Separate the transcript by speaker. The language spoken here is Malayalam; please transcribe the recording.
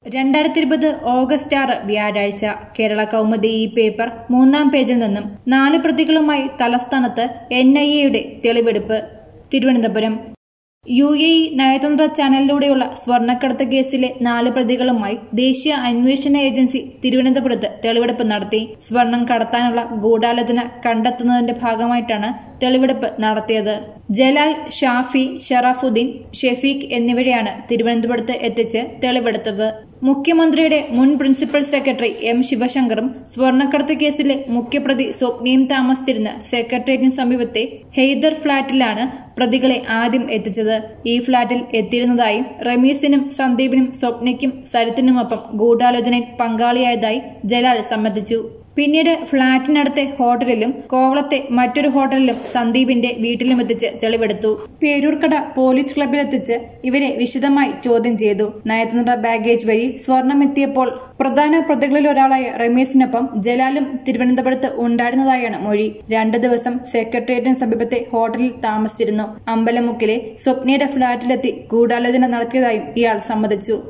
Speaker 1: രണ്ടായിരത്തി ഇരുപത് ഓഗസ്റ്റ് ആറ് വ്യാഴാഴ്ച കേരള കൗമുദി ഈ പേപ്പർ മൂന്നാം പേജിൽ നിന്നും നാല് പ്രതികളുമായി തലസ്ഥാനത്ത് എൻ ഐ എയുടെ തെളിവെടുപ്പ് തിരുവനന്തപുരം യു എ ഇ നയതന്ത്ര ചാനലിലൂടെയുള്ള സ്വർണ്ണക്കടത്ത് കേസിലെ നാല് പ്രതികളുമായി ദേശീയ അന്വേഷണ ഏജൻസി തിരുവനന്തപുരത്ത് തെളിവെടുപ്പ് നടത്തി സ്വർണം കടത്താനുള്ള ഗൂഢാലോചന കണ്ടെത്തുന്നതിന്റെ ഭാഗമായിട്ടാണ് തെളിവെടുപ്പ് നടത്തിയത് ജലാൽ ഷാഫി ഷറാഫുദ്ദീൻ ഷെഫീഖ് എന്നിവരെയാണ് തിരുവനന്തപുരത്ത് എത്തിച്ച് തെളിവെടുത്തത് മുഖ്യമന്ത്രിയുടെ മുൻ പ്രിൻസിപ്പൽ സെക്രട്ടറി എം ശിവശങ്കറും സ്വർണ്ണക്കടത്ത് കേസിലെ മുഖ്യപ്രതി സ്വപ്നയും താമസിച്ചിരുന്ന സെക്രട്ടേറിയറ്റിന് സമീപത്തെ ഹെയ്ദർ ഫ്ളാറ്റിലാണ് പ്രതികളെ ആദ്യം എത്തിച്ചത് ഈ ഫ്ളാറ്റിൽ എത്തിയിരുന്നതായും റമീസിനും സന്ദീപിനും സ്വപ്നയ്ക്കും സരിത്തിനുമൊപ്പം ഗൂഢാലോചനയിൽ പങ്കാളിയായതായി ജലാൽ സമ്മതിച്ചു പിന്നീട് ഫ്ളാറ്റിനടുത്തെ ഹോട്ടലിലും കോവളത്തെ മറ്റൊരു ഹോട്ടലിലും സന്ദീപിന്റെ വീട്ടിലുമെത്തിച്ച് തെളിവെടുത്തു പേരൂർക്കട പോലീസ് ക്ലബിലെത്തിച്ച് ഇവരെ വിശദമായി ചോദ്യം ചെയ്തു നയതന്ത്ര ബാഗേജ് വഴി സ്വർണം എത്തിയപ്പോൾ പ്രധാന പ്രതികളിൽ ഒരാളായ റമീസിനൊപ്പം ജലാലും തിരുവനന്തപുരത്ത് ഉണ്ടായിരുന്നതായാണ് മൊഴി രണ്ടു ദിവസം സെക്രട്ടേറിയറ്റിന് സമീപത്തെ ഹോട്ടലിൽ താമസിച്ചിരുന്നു അമ്പലമുക്കിലെ സ്വപ്നയുടെ ഫ്ളാറ്റിലെത്തി ഗൂഢാലോചന നടത്തിയതായും ഇയാൾ സമ്മതിച്ചു